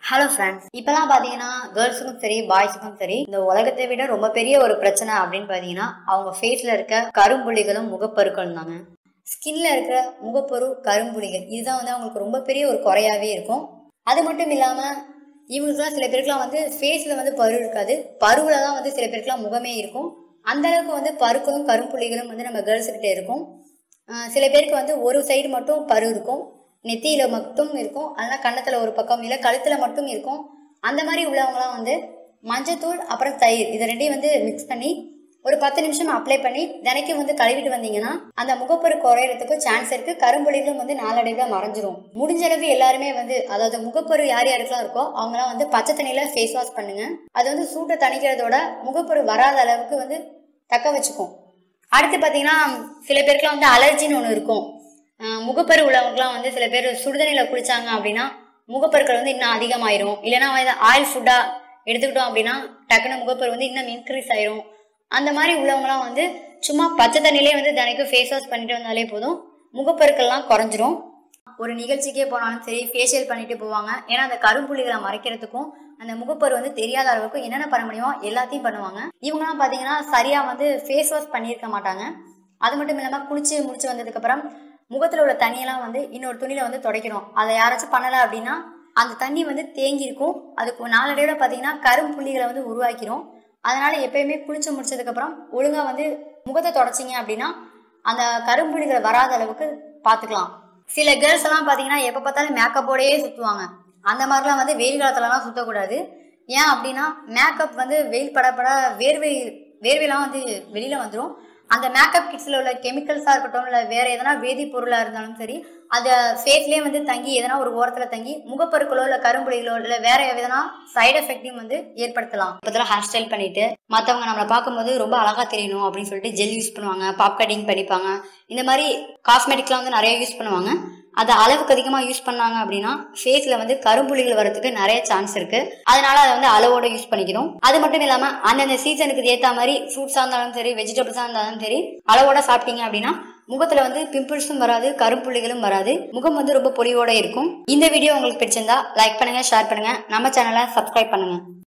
hello friends இப்பெல்லாம் பாத்தீங்கன்னா கேர்ள்ஸுக்கும் சரி பாய்ஸுக்கும் சரி இந்த உலகத்தை விட ரொம்ப பெரிய ஒரு பிரச்சனை அப்படின்னு பாத்தீங்கன்னா அவங்க ஃபேஸ்ல இருக்க கரும்புள்ளிகளும் முகப்பருக்களும் தாங்க ஸ்கின்ல இருக்கிற முகப்பரு கரும்புள்ளிகள் இதுதான் வந்து அவங்களுக்கு ரொம்ப பெரிய ஒரு குறையாவே இருக்கும் அது மட்டும் இல்லாம இவங்களுக்குலாம் சில பேருக்குலாம் வந்து ஃபேஸ்ல வந்து பரு இருக்காது பருவுல தான் வந்து சில பேருக்குலாம் முகமே இருக்கும் அந்த அளவுக்கு வந்து பருக்களும் கரும்புள்ளிகளும் வந்து நம்ம கேர்ள்ஸ் கிட்ட இருக்கும் ஆஹ் சில பேருக்கு வந்து ஒரு சைடு மட்டும் பரு இருக்கும் நெத்தியில மட்டும் இருக்கும் அதனால கன்னத்துல ஒரு பக்கம் இல்லை கழுத்துல மட்டும் இருக்கும் அந்த மாதிரி உள்ளவங்கலாம் வந்து மஞ்சத்தூள் அப்புறம் தயிர் இது ரெண்டையும் வந்து மிக்ஸ் பண்ணி ஒரு பத்து நிமிஷம் அப்ளை பண்ணி தினைக்கும் வந்து கழுவிட்டு வந்தீங்கன்னா அந்த முகப்பரு குறையறதுக்கு சான்ஸ் இருக்கு கரும்புள்ளிகளும் வந்து நாளடைவில் மறைஞ்சிரும் முடிஞ்ச அளவு எல்லாருமே வந்து அதாவது முகப்பரு யார் யாருக்கெல்லாம் இருக்கோ அவங்கலாம் வந்து பச்சை தண்ணியில ஃபேஸ் வாஷ் பண்ணுங்க அது வந்து சூட்டை தணிக்கிறதோட முகப்பரு வராத அளவுக்கு வந்து தக்க வச்சுக்கும் அடுத்து பார்த்தீங்கன்னா சில பேருக்குலாம் வந்து அலர்ஜின்னு ஒன்று இருக்கும் அஹ் முகப்பரு உள்ளவங்கலாம் வந்து சில பேர் சுடுதண்ணியில் குளிச்சாங்க அப்படின்னா முகப்பருக்கள் வந்து இன்னும் அதிகமாயிரும் இல்லைன்னா வந்து ஆயில் ஃபுட்டாக எடுத்துக்கிட்டோம் அப்படின்னா டக்குன்னு முகப்பரு வந்து இன்னும் இன்க்ரீஸ் ஆயிரும் அந்த மாதிரி உள்ளவங்கலாம் வந்து சும்மா பச்சை தண்ணியிலே வந்து தினைக்கும் ஃபேஸ் வாஷ் பண்ணிட்டு வந்தாலே போதும் முகப்பருக்கள்லாம் குறைஞ்சிரும் ஒரு நிகழ்ச்சிக்கே போனாலும் சரி ஃபேஷியல் பண்ணிட்டு போவாங்க ஏன்னா அந்த கரும்புள்ளிகளை மறைக்கிறதுக்கும் அந்த முகப்பரு வந்து தெரியாத அளவுக்கு என்னென்ன பண்ண முடியுமோ எல்லாத்தையும் பண்ணுவாங்க இவங்கலாம் பார்த்தீங்கன்னா சரியா வந்து ஃபேஸ் வாஷ் பண்ணியிருக்க மாட்டாங்க அது மட்டும் இல்லாமல் குளிச்சு முடிச்சு வந்ததுக்கு அப்புறம் முகத்தில் உள்ள தண்ணியெல்லாம் வந்து இன்னொரு துணியில வந்து துடைக்கணும் அதை யாராச்சும் பண்ணலை அப்படின்னா அந்த தண்ணி வந்து தேங்கி இருக்கும் அதுக்கு நாளடைவில் பார்த்தீங்கன்னா கரும்புள்ளிகளை வந்து உருவாக்கிரும் அதனால எப்பயுமே குளிச்சு முடிச்சதுக்கு அப்புறம் ஒழுங்கா வந்து முகத்தை தொடச்சிங்க அப்படின்னா அந்த கரும்புள்ளிகள் வராத அளவுக்கு பார்த்துக்கலாம் சில கேர்ள்ஸ் எல்லாம் பார்த்தீங்கன்னா எப்போ பார்த்தாலும் மேக்கப்போடையே சுற்றுவாங்க அந்த மாதிரிலாம் வந்து வெயில் காலத்துலலாம் சுற்றக்கூடாது ஏன் அப்படின்னா மேக்கப் வந்து வெயில் படப்பட வேர்வை வேர்வையெல்லாம் வந்து வெளியில் வந்துடும் அந்த மேக்கப் கிட்ஸில் உள்ள கெமிக்கல்ஸாக இருக்கட்டும் இல்லை வேறு எதனா வேதிப்பொருளாக இருந்தாலும் சரி அதை ஃபேஸ்லேயே வந்து தங்கி எதனா ஒரு ஓரத்தில் தங்கி முகப்பருக்களோ இல்லை கரும்புலிகளோ இல்லை வேற எதனா சைடு எஃபெக்டையும் வந்து ஏற்படுத்தலாம் இப்போதெல்லாம் ஹேர் ஸ்டைல் பண்ணிட்டு மற்றவங்க நம்மளை பார்க்கும்போது ரொம்ப அழகாக தெரியணும் அப்படின்னு சொல்லிட்டு ஜெல் யூஸ் பண்ணுவாங்க பாப் கட்டிங் பண்ணிப்பாங்க இந்த மாதிரி காஸ்மெட்டிக்லாம் வந்து நிறைய யூஸ் பண்ணுவாங்க அதை அளவுக்கு அதிகமாக யூஸ் பண்ணாங்க அப்படின்னா ஃபேஸில் வந்து கரும்புள்ளிகள் வரதுக்கு நிறைய சான்ஸ் இருக்கு அதனால அதை வந்து அளவோட யூஸ் பண்ணிக்கணும் அது மட்டும் இல்லாமல் அந்தந்த சீசனுக்கு ஏற்ற மாதிரி ஃப்ரூட்ஸாக இருந்தாலும் சரி வெஜிடபிள்ஸாக இருந்தாலும் சரி அளவோட சாப்பிட்டீங்க அப்படின்னா முகத்துல வந்து பிம்பிள்ஸும் வராது கரும்புள்ளிகளும் வராது முகம் வந்து ரொம்ப பொலிவோட இருக்கும் இந்த வீடியோ உங்களுக்கு பிடிச்சிருந்தா லைக் பண்ணுங்க ஷேர் பண்ணுங்க நம்ம சேனலை சப்ஸ்கிரைப் பண்ணுங்க